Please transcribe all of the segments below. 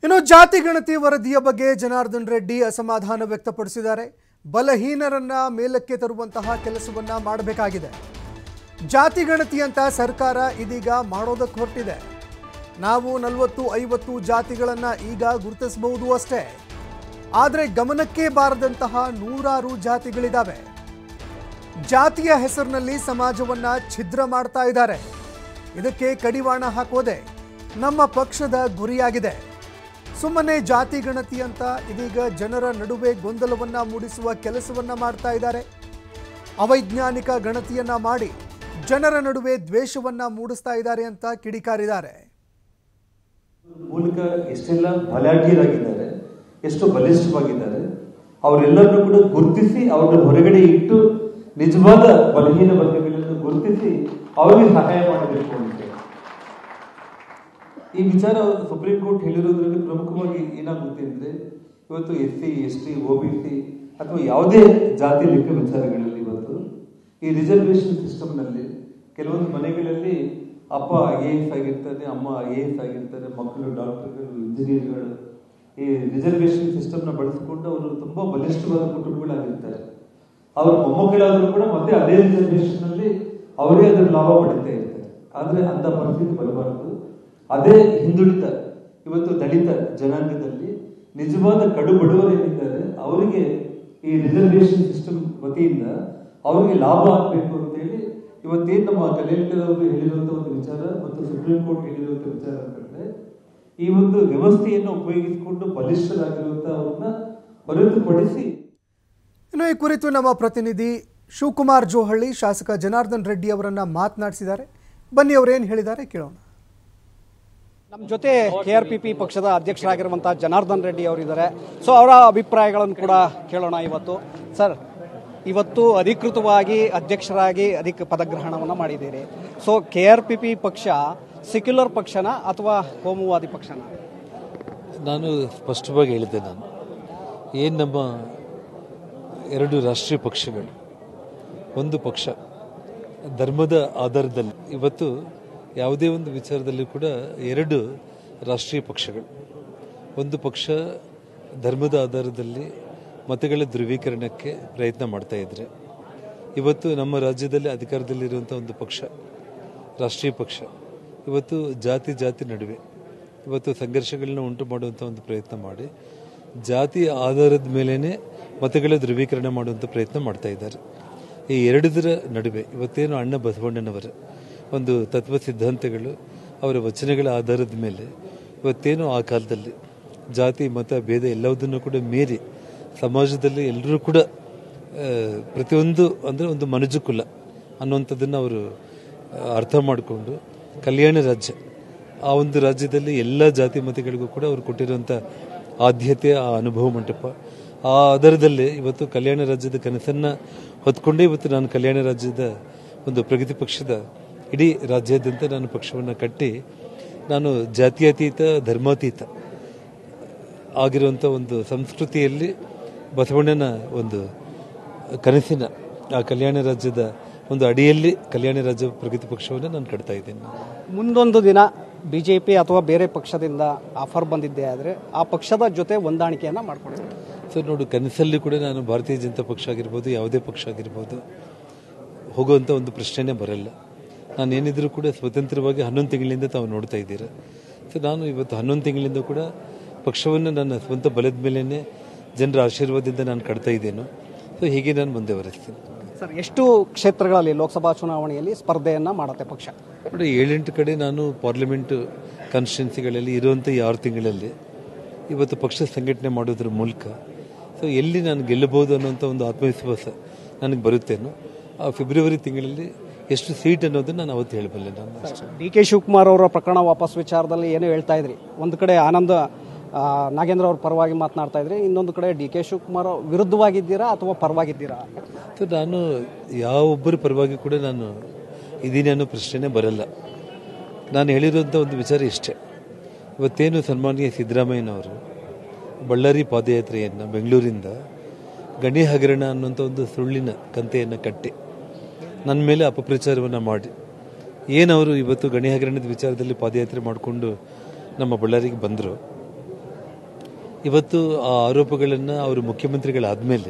ಇನ್ನು ಜಾತಿ ಗಣತಿ ವರದಿಯ ಬಗ್ಗೆ ಜನಾರ್ದನ್ ರೆಡ್ಡಿ ಅಸಮಾಧಾನ ವ್ಯಕ್ತಪಡಿಸಿದ್ದಾರೆ ಬಲಹೀನರನ್ನ ಮೇಲಕ್ಕೆ ತರುವಂತಹ ಕೆಲಸವನ್ನ ಮಾಡಬೇಕಾಗಿದೆ ಜಾತಿ ಗಣತಿ ಅಂತ ಸರ್ಕಾರ ಇದೀಗ ಮಾಡೋದಕ್ಕೆ ಹೊರಟಿದೆ ನಾವು ನಲವತ್ತು ಐವತ್ತು ಜಾತಿಗಳನ್ನು ಈಗ ಗುರುತಿಸಬಹುದು ಅಷ್ಟೇ ಆದರೆ ಗಮನಕ್ಕೆ ಬಾರದಂತಹ ನೂರಾರು ಜಾತಿಗಳಿದ್ದಾವೆ ಜಾತಿಯ ಹೆಸರಿನಲ್ಲಿ ಸಮಾಜವನ್ನ ಛಿದ್ರ ಮಾಡ್ತಾ ಇದ್ದಾರೆ ಇದಕ್ಕೆ ಕಡಿವಾಣ ಹಾಕೋದೆ ನಮ್ಮ ಪಕ್ಷದ ಗುರಿಯಾಗಿದೆ ಸುಮ್ಮನೆ ಜಾತಿ ಗಣತಿ ಅಂತ ಇದೀಗ ಜನರ ನಡುವೆ ಗೊಂದಲವನ್ನ ಮೂಡಿಸುವ ಕೆಲಸವನ್ನ ಮಾಡ್ತಾ ಇದ್ದಾರೆ ಅವೈಜ್ಞಾನಿಕ ಗಣತಿಯನ್ನ ಮಾಡಿ ಜನರ ನಡುವೆ ದ್ವೇಷವನ್ನ ಮೂಡಿಸ್ತಾ ಇದ್ದಾರೆ ಅಂತ ಕಿಡಿಕಾರಿದ್ದಾರೆ ಮೂಲಕ ಎಷ್ಟೆಲ್ಲ ಬಲಾಢ್ಯರಾಗಿದ್ದಾರೆ ಎಷ್ಟು ಬಲಿಷ್ಠವಾಗಿದ್ದಾರೆ ಅವರೆಲ್ಲರನ್ನು ಕೂಡ ಗುರುತಿಸಿ ಅವ್ರನ್ನ ಹೊರಗಡೆ ಇಟ್ಟು ನಿಜವಾದ ಬಲಹೀನ ವರ್ಗಗಳನ್ನು ಗುರುತಿಸಿ ಅವರಿಗೆ ಸಹಾಯ ಮಾಡಬೇಕು ಅಂತ ಈ ವಿಚಾರ ಸುಪ್ರೀಂ ಕೋರ್ಟ್ ಹೇಳಿರೋದ್ರಲ್ಲಿ ಪ್ರಮುಖವಾಗಿ ಏನಾಗುತ್ತೆ ಅಂದ್ರೆ ಇವತ್ತು S C S T O B C ಅಥವಾ ಯಾವುದೇ ಜಾತಿ ಲಿಂಗ ವಿಚಾರಗಳಲ್ಲಿ ಇವತ್ತು ಈ ರಿಸರ್ವೇಶನ್ ಸಿಸ್ಟಮ್ನಲ್ಲಿ ಕೆಲವೊಂದು ಮನೆಗಳಲ್ಲಿ ಅಪ್ಪ ಐ ಎ ಎಸ್ ಆಗಿರ್ತಾನೆ ಅಮ್ಮ ಐ ಎ ಎಸ್ ಆಗಿರ್ತಾರೆ ಮಕ್ಕಳು ಡಾಕ್ಟರ್ಗಳು ಇಂಜಿನಿಯರ್ಗಳು ಈ ರಿಸರ್ವೇಶನ್ ಸಿಸ್ಟಮ್ನ ಬಳಸಿಕೊಂಡು ಅವರು ತುಂಬಾ ಬಲಿಷ್ಠವಾದ ಕುಟುಂಬಗಳಾಗಿರ್ತಾರೆ ಅವ್ರ ಮೊಮ್ಮಕ್ಕಳಾದರೂ ಕೂಡ ಮತ್ತೆ ಅದೇ ರಿಸರ್ವೇಶನ್ ನಲ್ಲಿ ಅವರೇ ಅದರ ಲಾಭ ಪಡಿತಾ ಇರ್ತಾರೆ ಆದ್ರೆ ಅಂತ ಪರಿಸ್ಥಿತಿ ಬರಬಾರದು ಅದೇ ಹಿಂದುಳಿದ ಇವತ್ತು ದಲಿತ ಜನಾಂಗದಲ್ಲಿ ನಿಜವಾದ ಕಡು ಬಡವರು ಏನಿದ್ದಾರೆ ಅವರಿಗೆ ಈ ರಿಸರ್ವೇಶನ್ ಸಿಸ್ಟಮ್ ವತಿಯಿಂದ ಅವರಿಗೆ ಲಾಭ ಆಗಬೇಕು ಅಂತ ಹೇಳಿ ಇವತ್ತೇನು ನಮ್ಮ ಕಲೆಯವರು ಹೇಳಿರುವಂತಹ ಒಂದು ವಿಚಾರ ಮತ್ತು ಸುಪ್ರೀಂ ಕೋರ್ಟ್ ಹೇಳಿರುವಂತಹ ವಿಚಾರ ಅಂತಂದ್ರೆ ಈ ಒಂದು ವ್ಯವಸ್ಥೆಯನ್ನು ಉಪಯೋಗಿಸಿಕೊಂಡು ಬಲಿಷ್ಠರಾಗಿರುವಂತಹವ್ರನ್ನ ಹೊರತುಪಡಿಸಿ ಇನ್ನು ಈ ಕುರಿತು ನಮ್ಮ ಪ್ರತಿನಿಧಿ ಶಿವಕುಮಾರ್ ಜೋಹಳ್ಳಿ ಶಾಸಕ ಜನಾರ್ದನ್ ರೆಡ್ಡಿ ಅವರನ್ನ ಮಾತನಾಡಿಸಿದ್ದಾರೆ ಬನ್ನಿ ಅವರೇನು ಹೇಳಿದ್ದಾರೆ ಕೇಳೋಣ ನಮ್ಮ ಜೊತೆ ಕೆ ಆರ್ ಪಿ ಪಿ ಪಕ್ಷದ ಅಧ್ಯಕ್ಷರಾಗಿರುವಂತಹ ಜನಾರ್ದನ್ ರೆಡ್ಡಿ ಅವರಿದ್ದಾರೆ ಸೊ ಅವರ ಅಭಿಪ್ರಾಯಗಳನ್ನು ಕೂಡ ಕೇಳೋಣ ಇವತ್ತು ಸರ್ ಇವತ್ತು ಅಧಿಕೃತವಾಗಿ ಅಧ್ಯಕ್ಷರಾಗಿ ಅಧಿಕ ಪದಗ್ರಹಣವನ್ನು ಮಾಡಿದ್ದೀರಿ so K R P P ಪಕ್ಷ ಸೆಕ್ಯುಲರ್ ಪಕ್ಷನ ಅಥವಾ ಕೋಮುವಾದಿ ಪಕ್ಷನ ನಾನು ಸ್ಪಷ್ಟವಾಗಿ ಹೇಳಿದ್ದೆ ನಾನು ಏನು ನಮ್ಮ ಎರಡು ರಾಷ್ಟ್ರೀಯ ಪಕ್ಷಗಳು ಒಂದು ಪಕ್ಷ ಧರ್ಮದ ಆಧಾರದಲ್ಲಿ ಇವತ್ತು ಯಾವುದೇ ಒಂದು ವಿಚಾರದಲ್ಲಿ ಕೂಡ ಎರಡು ರಾಷ್ಟ್ರೀಯ ಪಕ್ಷಗಳು ಒಂದು ಪಕ್ಷ ಧರ್ಮದ ಆಧಾರದಲ್ಲಿ ಮತಗಳ ಧ್ರುವೀಕರಣಕ್ಕೆ ಪ್ರಯತ್ನ ಮಾಡ್ತಾ ಇದ್ರೆ ಇವತ್ತು ನಮ್ಮ ರಾಜ್ಯದಲ್ಲಿ ಅಧಿಕಾರದಲ್ಲಿರುವಂಥ ಒಂದು ಪಕ್ಷ ರಾಷ್ಟ್ರೀಯ ಪಕ್ಷ ಇವತ್ತು ಜಾತಿ ಜಾತಿ ನಡುವೆ ಇವತ್ತು ಸಂಘರ್ಷಗಳನ್ನ ಉಂಟು ಮಾಡುವಂಥ ಒಂದು ಪ್ರಯತ್ನ ಮಾಡಿ ಜಾತಿ ಆಧಾರದ ಮೇಲೇ ಮತಗಳ ಧ್ರುವೀಕರಣ ಮಾಡುವಂಥ ಪ್ರಯತ್ನ ಮಾಡ್ತಾ ಇದ್ದಾರೆ ಈ ಎರಡದರ ನಡುವೆ ಇವತ್ತೇನು ಅಣ್ಣ ಬಸವಣ್ಣನವರ ಒಂದು ತತ್ವ ಸಿದ್ಧಾಂತಗಳು ಅವರ ವಚನಗಳ ಆಧಾರದ ಮೇಲೆ ಇವತ್ತೇನು ಆ ಕಾಲದಲ್ಲಿ ಜಾತಿ ಮತ ಭೇದ ಎಲ್ಲವುದನ್ನು ಕೂಡ ಮೀರಿ ಸಮಾಜದಲ್ಲಿ ಎಲ್ಲರೂ ಕೂಡ ಆ, ಪ್ರತಿಯೊಂದು ಅಂದರೆ ಒಂದು ಮನುಜ ಕುಲ ಅನ್ನುವಂಥದ್ದನ್ನು ಅವರು ಆ, ಅರ್ಥ ಮಾಡಿಕೊಂಡು ಕಲ್ಯಾಣ ರಾಜ್ಯ ಆ ಒಂದು ರಾಜ್ಯದಲ್ಲಿ ಎಲ್ಲ ಜಾತಿ ಮತಗಳಿಗೂ ಕೂಡ ಅವರು ಕೊಟ್ಟಿರುವಂಥ ಆದ್ಯತೆ ಆ ಅನುಭವ ಮಂಟಪ ಆ ಆಧಾರದಲ್ಲಿ ಇವತ್ತು ಕಲ್ಯಾಣ ರಾಜ್ಯದ ಕನಸನ್ನ ಹೊತ್ಕೊಂಡೇ ಇವತ್ತು ನಾನು ಕಲ್ಯಾಣ ರಾಜ್ಯದ ಒಂದು ಪ್ರಗತಿ ಪಕ್ಷದ ಇಡೀ ರಾಜ್ಯಾದ್ಯಂತ ನಾನು ಪಕ್ಷವನ್ನು ಕಟ್ಟಿ ನಾನು ಜಾತ್ಯತೀತ ಧರ್ಮಾತೀತ ಆಗಿರುವಂಥ ಒಂದು ಸಂಸ್ಕೃತಿಯಲ್ಲಿ ಬಸವಣ್ಣನ ಒಂದು ಕನಸಿನ ಆ ಕಲ್ಯಾಣ ರಾಜ್ಯದ ಒಂದು ಅಡಿಯಲ್ಲಿ ಕಲ್ಯಾಣ ರಾಜ್ಯ ಪ್ರಗತಿ ಪಕ್ಷವನ್ನು ನಾನು ಕಟ್ತಾ ಇದ್ದೇನೆ ಮುಂದೊಂದು ದಿನ ಬಿಜೆಪಿ ಅಥವಾ ಬೇರೆ ಪಕ್ಷದಿಂದ ಆಫರ್ ಬಂದಿದ್ದೆ ಆದರೆ ಆ ಪಕ್ಷದ ಜೊತೆ ಹೊಂದಾಣಿಕೆಯನ್ನು ಮಾಡ್ಕೊಂಡಿದ್ದಾರೆ ಸೊ ನೋಡು ಕನಸಲ್ಲಿ ಕೂಡ ನಾನು ಭಾರತೀಯ ಜನತಾ ಪಕ್ಷ ಆಗಿರ್ಬೋದು ಯಾವುದೇ ಪಕ್ಷ ಆಗಿರ್ಬೋದು ಹೋಗುವಂಥ ಒಂದು ಪ್ರಶ್ನೆನೇ ಬರಲ್ಲ ನಾನು ಏನಿದ್ರು ಕೂಡ ಸ್ವತಂತ್ರವಾಗಿ ಹನ್ನೊಂದು ತಿಂಗಳಿಂದ ತಾವು ನೋಡ್ತಾ ಇದ್ದೀರಾ ಸೊ ನಾನು ಇವತ್ತು ಹನ್ನೊಂದು ತಿಂಗಳಿಂದ ಕೂಡ ಪಕ್ಷವನ್ನು ನನ್ನ ಸ್ವಂತ ಬಲದ ಮೇಲೇ ಜನರ ಆಶೀರ್ವಾದದಿಂದ ನಾನು ಕಟ್ತಾ ಇದ್ದೇನೋ ಸೊ ಹೀಗೆ ನಾನು ಮುಂದೆ ಬರೆಸ್ತೀನಿ ಸರ್ ಎಷ್ಟು ಕ್ಷೇತ್ರಗಳಲ್ಲಿ ಲೋಕಸಭಾ ಚುನಾವಣೆಯಲ್ಲಿ ಸ್ಪರ್ಧೆಯನ್ನ ಮಾಡುತ್ತೆ ಪಕ್ಷ ನೋಡಿ ಏಳೆಂಟು ಕಡೆ ನಾನು ಪಾರ್ಲಿಮೆಂಟ್ ಕಾನ್ಸ್ಟಿಟ್ಯೂನ್ಸಿಗಳಲ್ಲಿ ಇರುವಂಥ ಈ ಆರು ತಿಂಗಳಲ್ಲಿ ಇವತ್ತು ಪಕ್ಷ ಸಂಘಟನೆ ಮಾಡೋದ್ರ ಮೂಲಕ ಸೊ ಎಲ್ಲಿ ನಾನು ಗೆಲ್ಲಬಹುದು ಅನ್ನೋಂಥ ಒಂದು ಆತ್ಮವಿಶ್ವಾಸ ನನಗೆ ಬರುತ್ತೇನೋ ಆ ಫೆಬ್ರವರಿ ತಿಂಗಳಲ್ಲಿ ಎಷ್ಟು ಸೀಟ್ ಅನ್ನೋದನ್ನ ನಾನು ಅವತ್ತು ಹೇಳಬಲ್ಲೆ ನಾನು ಅಷ್ಟೇ. ಡಿ ಕೆ ಶಿವಕುಮಾರ್ ಅವರ ಪ್ರಕರಣ ವಾಪಸ್ ವಿಚಾರದಲ್ಲಿ ಏನೋ ಹೇಳ್ತಾ ಇದ್ರಿ ಒಂದು ಕಡೆ ಆನಂದ ಆ, ನಾಗೇಂದ್ರ ಅವ್ರ ಪರವಾಗಿ ಮಾತನಾಡ್ತಾ ಇದ್ರಿ ಇನ್ನೊಂದು ಕಡೆ ಡಿ ಕೆ ಶಿವಕುಮಾರ್ ವಿರುದ್ಧವಾಗಿದ್ದೀರಾ ಅಥವಾ ಪರವಾಗಿದ್ದೀರಾ ಸೊ ನಾನು ಯಾವೊಬ್ಬರ ಪರವಾಗಿ ಕೂಡ ನಾನು ಇದೀನಿ ಅನ್ನೋ ಪ್ರಶ್ನೆನೇ ಬರಲ್ಲ ನಾನು ಹೇಳಿರುವಂಥ ಒಂದು ವಿಚಾರ ಇಷ್ಟೇ ಇವತ್ತೇನು ಸನ್ಮಾನ್ಯ ಸಿದ್ದರಾಮಯ್ಯನವರು ಬಳ್ಳಾರಿ ಪಾದಯಾತ್ರೆಯನ್ನು ಬೆಂಗಳೂರಿಂದ ಗಣಿ ಹಗರಣ ಅನ್ನುವಂಥ ಒಂದು ಸುಳ್ಳಿನ ಕಂತೆಯನ್ನು ಕಟ್ಟಿ ನನ್ನ ಮೇಲೆ ಅಪಪ್ರಚಾರವನ್ನು ಮಾಡಿ ಏನವರು ಇವತ್ತು ಗಣಿ ಹಗರಣದ ವಿಚಾರದಲ್ಲಿ ಪಾದಯಾತ್ರೆ ಮಾಡಿಕೊಂಡು ನಮ್ಮ ಬಳ್ಳಾರಿಗೆ ಬಂದರು ಇವತ್ತು ಆ ಆರೋಪಗಳನ್ನು ಅವರು ಮುಖ್ಯಮಂತ್ರಿಗಳಾದಮೇಲೆ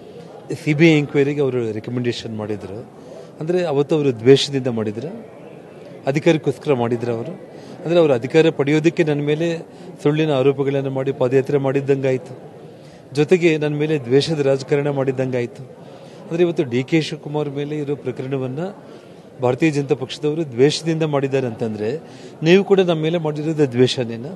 ಸಿ ಬಿ ಐ ಎಂಕ್ವೈರಿಗೆ ಅವರು ರೆಕಮೆಂಡೇಶನ್ ಮಾಡಿದರು ಅಂದರೆ ಅವತ್ತು ಅವರು ದ್ವೇಷದಿಂದ ಮಾಡಿದ್ರು ಅಧಿಕಾರಕ್ಕೋಸ್ಕರ ಮಾಡಿದ್ರು ಅವರು ಅಂದರೆ ಅವರು ಅಧಿಕಾರ ಪಡೆಯೋದಕ್ಕೆ ನನ್ನ ಮೇಲೆ ಸುಳ್ಳಿನ ಆರೋಪಗಳನ್ನು ಮಾಡಿ ಪಾದಯಾತ್ರೆ ಮಾಡಿದ್ದಂಗಾಯಿತು ಜೊತೆಗೆ ನನ್ನ ಮೇಲೆ ದ್ವೇಷದ ರಾಜಕಾರಣ ಮಾಡಿದ್ದಂಗಾಯಿತು ಅಂದರೆ ಇವತ್ತು ಡಿ ಕೆ ಶಿವಕುಮಾರ್ ಮೇಲೆ ಇರೋ ಪ್ರಕರಣವನ್ನು ಭಾರತೀಯ ಜನತಾ ಪಕ್ಷದವರು ದ್ವೇಷದಿಂದ ಮಾಡಿದ್ದಾರೆ ಅಂತಂದರೆ ನೀವು ಕೂಡ ನಮ್ಮ ಮೇಲೆ ಮಾಡಿರೋದು ದ್ವೇಷನೇನಾ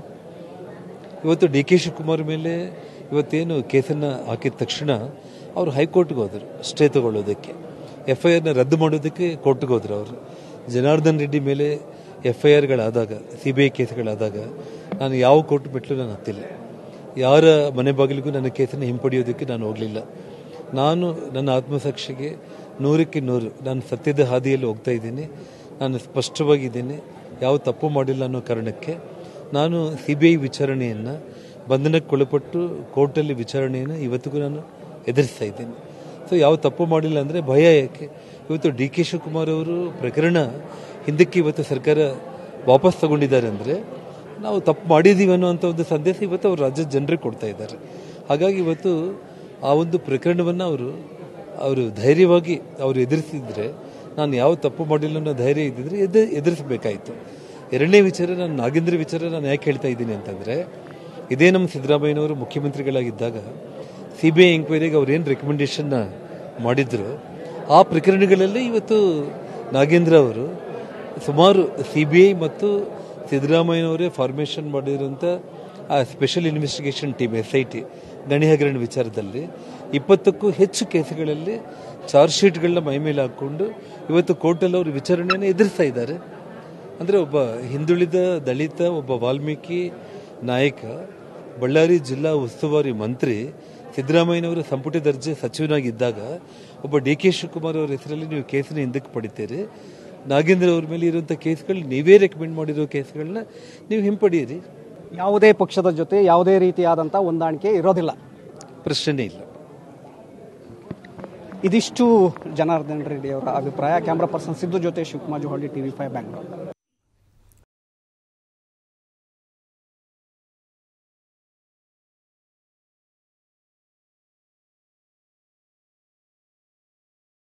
ಇವತ್ತು ಡಿ ಕೆ ಶಿವಕುಮಾರ್ ಮೇಲೆ ಇವತ್ತೇನು ಕೇಸನ್ನು ಹಾಕಿದ ತಕ್ಷಣ ಅವರು ಹೈಕೋರ್ಟ್ಗೆ ಹೋದರು ಸ್ಟೇ ತಗೊಳ್ಳೋದಕ್ಕೆ ಎಫ್ ಐ ಆರ್ನ ರದ್ದು ಮಾಡೋದಕ್ಕೆ ಕೋರ್ಟ್ಗೆ ಹೋದ್ರು ಅವರು ಜನಾರ್ದನ್ ರೆಡ್ಡಿ ಮೇಲೆ ಎಫ್ ಐ ಆರ್ಗಳಾದಾಗ ಸಿ ಬಿ ಐ ಕೇಸ್ಗಳಾದಾಗ ನಾನು ಯಾವ ಕೋರ್ಟ್ ಮೆಟ್ಲು ನಾನು ಹತ್ತಿಲ್ಲ ಯಾರ ಮನೆ ಬಾಗಿಲಿಗೂ ನನ್ನ ಕೇಸನ್ನು ಹಿಂಪಡೆಯೋದಕ್ಕೆ ನಾನು ಹೋಗಲಿಲ್ಲ ನಾನು ನನ್ನ ಆತ್ಮಸಾಕ್ಷಿಗೆ ನೂರಕ್ಕೆ ನೂರು ನಾನು ಸತ್ಯದ ಹಾದಿಯಲ್ಲಿ ಹೋಗ್ತಾ ಇದ್ದೀನಿ ನಾನು ಸ್ಪಷ್ಟವಾಗಿದ್ದೀನಿ ಯಾವ ತಪ್ಪು ಮಾಡಿಲ್ಲ ಅನ್ನೋ ಕಾರಣಕ್ಕೆ ನಾನು ಸಿ ಬಿ ಐ ವಿಚಾರಣೆಯನ್ನು ಬಂಧನಕ್ಕೊಳಪಟ್ಟು ಕೋರ್ಟಲ್ಲಿ ವಿಚಾರಣೆಯನ್ನು ಇವತ್ತಿಗೂ ನಾನು ಎದುರಿಸ್ತಾ ಇದ್ದೀನಿ ಸೊ ಯಾವ ತಪ್ಪು ಮಾಡಿಲ್ಲ ಅಂದರೆ ಭಯ ಯಾಕೆ ಇವತ್ತು ಡಿ ಕೆ ಶಿವಕುಮಾರ್ ಅವರು ಪ್ರಕರಣ ಹಿಂದಕ್ಕೆ ಇವತ್ತು ಸರ್ಕಾರ ವಾಪಸ್ ತಗೊಂಡಿದ್ದಾರೆ ಅಂದರೆ ನಾವು ತಪ್ಪು ಮಾಡಿದ್ದೀವಿ ಅನ್ನುವಂಥ ಒಂದು ಸಂದೇಶ ಇವತ್ತು ಅವರು ರಾಜ್ಯದ ಜನರಿಗೆ ಕೊಡ್ತಾ ಇದ್ದಾರೆ ಹಾಗಾಗಿ ಇವತ್ತು ಆ ಒಂದು ಪ್ರಕರಣವನ್ನು ಅವರು ಅವರು ಧೈರ್ಯವಾಗಿ ಅವರು ಎದುರಿಸಿದ್ರೆ ನಾನು ಯಾವ ತಪ್ಪು ಮಾಡಿಲ್ಲ ಅನ್ನೋ ಧೈರ್ಯ ಇದ್ದಿದ್ರೆ ಎದು ಎದುರಿಸಬೇಕಾಯಿತು ಎರಡನೇ ವಿಚಾರ ನಾನು ನಾಗೇಂದ್ರ ವಿಚಾರ ನಾನು ಯಾಕೆ ಹೇಳ್ತಾ ಇದ್ದೀನಿ ಅಂತಂದರೆ ಇದೇ ನಮ್ಮ ಸಿದ್ದರಾಮಯ್ಯನವರು ಮುಖ್ಯಮಂತ್ರಿಗಳಾಗಿದ್ದಾಗ ಸಿ ಬಿ ಐ ಎಂಕ್ವೈರಿಗೆ ಅವ್ರು ಏನು ರೆಕಮೆಂಡೇಶನ್ನ ಮಾಡಿದ್ರು ಆ ಪ್ರಕರಣಗಳಲ್ಲಿ ಇವತ್ತು ನಾಗೇಂದ್ರ ಅವರು ಸುಮಾರು ಸಿ ಬಿ ಐ ಮತ್ತು ಸಿದ್ದರಾಮಯ್ಯನವರೇ ಫಾರ್ಮೇಷನ್ ಮಾಡಿರುವಂಥ ಆ special investigation team S I T ಗಣಿ ಹಗರಣ ವಿಚಾರದಲ್ಲಿ ಇಪ್ಪತ್ತಕ್ಕೂ ಹೆಚ್ಚು ಕೇಸುಗಳಲ್ಲಿ ಚಾರ್ಜ್ ಶೀಟ್ಗಳನ್ನ ಮೈ ಮೇಲೆ ಹಾಕ್ಕೊಂಡು ಇವತ್ತು ಕೋರ್ಟಲ್ಲಿ ಅವರು ವಿಚಾರಣೆಯನ್ನು ಎದುರಿಸ್ತಾ ಇದ್ದಾರೆ ಅಂದರೆ ಒಬ್ಬ ಹಿಂದುಳಿದ ದಲಿತ ಒಬ್ಬ ವಾಲ್ಮೀಕಿ ನಾಯಕ ಬಳ್ಳಾರಿ ಜಿಲ್ಲಾ ಉಸ್ತುವಾರಿ ಮಂತ್ರಿ ಸಿದ್ದರಾಮಯ್ಯನವರು ಸಂಪುಟ ದರ್ಜೆ ಸಚಿವನಾಗಿದ್ದಾಗ ಒಬ್ಬ ಡಿ ಕೆ ಶಿವಕುಮಾರ್ ಅವರ ಹೆಸರಲ್ಲಿ ನೀವು ಕೇಸನ್ನ ಹಿಂದಕ್ಕೆ ಪಡಿತೀರಿ ನಾಗೇಂದ್ರ ಅವ್ರ ಮೇಲೆ ಇರುವಂಥ ಕೇಸ್ಗಳು ನೀವೇ ರೆಕಮೆಂಡ್ ಮಾಡಿರೋ ಕೇಸ್ಗಳನ್ನ ನೀವು ಹಿಂಪಡೆಯಿರಿ ಯಾವುದೇ ಪಕ್ಷದ ಜೊತೆ ಯಾವುದೇ ರೀತಿಯಾದಂಥ ಹೊಂದಾಣಿಕೆ ಇರೋದಿಲ್ಲ ಪ್ರಶ್ನೆನೇ ಇಲ್ಲ ಇದಿಷ್ಟು ಜನಾರ್ದನ್ ರೆಡ್ಡಿ ಅವರ ಅಭಿಪ್ರಾಯ ಕ್ಯಾಮ್ರಾ ಪರ್ಸನ್ ಸಿದ್ದು ಜೊತೆ ಶಿವಕುಮಾರ್ ಜೋಹಳ್ಳಿ ಟಿವಿ ಫೈವ್ ಬ್ಯಾಂಗ್ಳೂರು